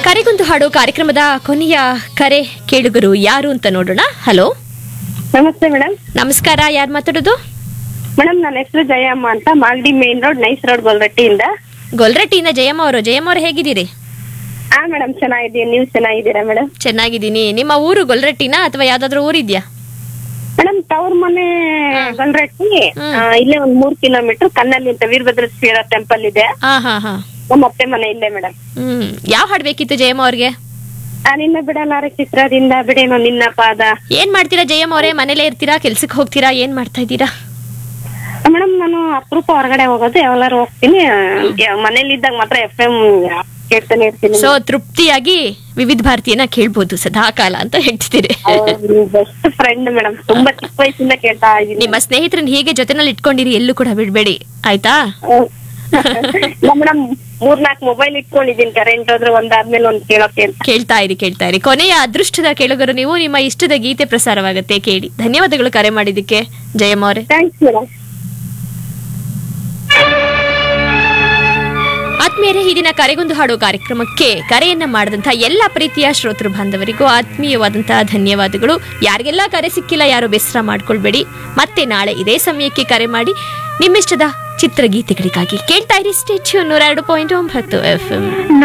ಕರೆಗೊಂದು ಹಾಡು ಕಾರ್ಯಕ್ರಮದ ಕೊನೆಯ ಕರೆ ಕೇಳುಗರು ಯಾರು ಅಂತ ನೋಡೋಣ ಹಲೋ ನಮಸ್ತೆ ಮೇಡಮ್ ನಮಸ್ಕಾರ ಯಾರು ಮಾತಾಡೋದು ಮೇಡಮ್ ನನ್ನ ಹೆಸರು ಜಯಮ್ಮ ಅಂತ Magadi main road nice road ಗೊಲ್ರಟ್ಟಿಯಿಂದ ಗೊಲ್ರಟ್ಟಿಯಿಂದ ಜಯಮ್ಮ ಅವರು ಜಯಮ್ಮ ಅವರು ಹೇಗಿದ್ದೀರಿ ಹಾ ಮೇಡಮ್ ಚೆನ್ನಾಗಿದ್ದೀನಿ ನೀವು ಚೆನ್ನಾಗಿದ್ದೀರಾ ಮೇಡಮ್ ಚೆನ್ನಾಗಿದ್ದೀನಿ ನಿಮ್ಮ ಊರು ಗೊಲ್ರಟ್ಟಿನಾ ಅಥವಾ ಯಾವ್ದಾದ್ರು ಊರಿದ್ಯಾ ಮೇಡಮ್ ತವ್ರ ಮನೆ ಗೊಲ್ರಟ್ಟಿ ಹ್ಮ್. ಆ, ಇಲ್ಲೇ ಒಂದ್ ಮೂರ್ ಕಿಲೋಮೀಟರ್ ಕಣ್ಣಲ್ಲಿ ಅಂತ ವೀರಭದ್ರೇಶ್ವರ ಟೆಂಪಲ್ ಇದೆ ಹಾ ಹಾ ಹಾ ನಮ್ಮ ಅತ್ತೆ ಮನೆ ಇಲ್ಲೇ ಮೇಡಮ್ ಹ್ಮ್ ಯಾವ ಹಾಡ್ ಬೇಕಿತ್ತು ಜಯಮ್ಮ ಅವ್ರಿಗೆ ನಿನ್ನ ಬಿಡಲಾರ ಚಿತ್ರದಿಂದ ಬಿಡೇನೋ ನಿನ್ನ ಪಾದ ಏನ್ ಮಾಡ್ತೀರಾ ಜಯಮ್ಮ ಅವರೇ ಮನೇಲೇ ಇರ್ತೀರಾ ಕೆಲ್ಸಕ್ಕೆ ಹೋಗ್ತೀರಾ ಏನ್ ಮಾಡ್ತಾ ಇದ್ದೀರಾ ಮೇಡಮ್ ನಾನು ಅಪರೂಪ ಹೊರಗಡೆ ಹೋಗೋದು ಯಾವಾರು ಹೋಗ್ತೀನಿ ಮನೇಲಿ ಇದ್ದಾಗ ಮಾತ್ರ ಎಫ್ ಎಂ ಕೇಳ್ತಾನೆ ಇರ್ತೀನಿ ಸೊ ತೃಪ್ತಿಯಾಗಿ ವಿವಿಧ ಭಾರತೀಯನ ಕೇಳ್ಬೋದು ಸದಾ ಕಾಲ ಅಂತ ಹೇಳ್ತಿದ್ದೀರಿ ಬೆಸ್ಟ್ ಫ್ರೆಂಡ್ ಮೇಡಮ್ ತುಂಬಾ ಚಿಕ್ಕ ವಯಸ್ಸಿಂದ ಕೇಳ್ತಾ ಇದ್ದೀನಿ ನಿಮ್ಮ ಸ್ನೇಹಿತರನ್ನ ಹೀಗೆ ಜೊತೆನಲ್ಲಿ ಇಟ್ಕೊಂಡಿರಿ ಎಲ್ಲೂ ಕೂಡ ಬಿಡ್ಬೇಡಿ ಆಯ್ತಾ ಮೇಡಮ್ ಮೂರ್ನಾಲ್ಕು ಮೊಬೈಲ್ ಇಟ್ಕೊಂಡಿದ್ದೀನಿ ಕರೆಂಟ್ ಹೋದ್ರೆ ಒಂದಾದ್ಮೇಲೆ ಒಂದ್ ಕೇಳೋಕೆ ಅಂತ ಕೇಳ್ತಾ ಇರಿ ಕೇಳ್ತಾ ಇರಿ ಕೊನೆಯ ಅದೃಷ್ಟದ ಕೇಳುಗರು ನೀವು ನಿಮ್ಮ ಇಷ್ಟದ ಗೀತೆ ಪ್ರಸಾರವಾಗುತ್ತೆ ಕೇಳಿ ಧನ್ಯವಾದಗಳು ಕರೆ ಮಾಡಿದ್ದಕ್ಕೆ ಜಯಮ್ಮ ಅವರೇ ಥ್ಯಾಂಕ್ಸ್ ಮೇಡಮ್ ಆತ್ಮೀಯರೇ ಈ ದಿನ ಕರೆಗೊಂದು ಹಾಡು ಕಾರ್ಯಕ್ರಮಕ್ಕೆ ಕರೆಯನ್ನ ಮಾಡಿದಂಥ ಎಲ್ಲ ಪ್ರೀತಿಯ ಶ್ರೋತೃ ಬಾಂಧವರಿಗೂ ಆತ್ಮೀಯವಾದಂತಹ ಧನ್ಯವಾದಗಳು ಯಾರಿಗೆಲ್ಲ ಕರೆ ಸಿಕ್ಕಿಲ್ಲ ಯಾರು ಬೇಸರ ಮಾಡ್ಕೊಳ್ಬೇಡಿ ಮತ್ತೆ ನಾಳೆ ಇದೇ ಸಮಯಕ್ಕೆ ಕರೆ ಮಾಡಿ ನಿಮ್ಮಿಷ್ಟದ ಚಿತ್ರಗೀತೆಗಳಿಗಾಗಿ ಕೇಳ್ತಾ ಇರಿ ಸ್ಟೇಚ್ಯೂ ನೂರ ಎರಡು ಪಾಯಿಂಟ್ ಒಂಬತ್ತು ಎಫ್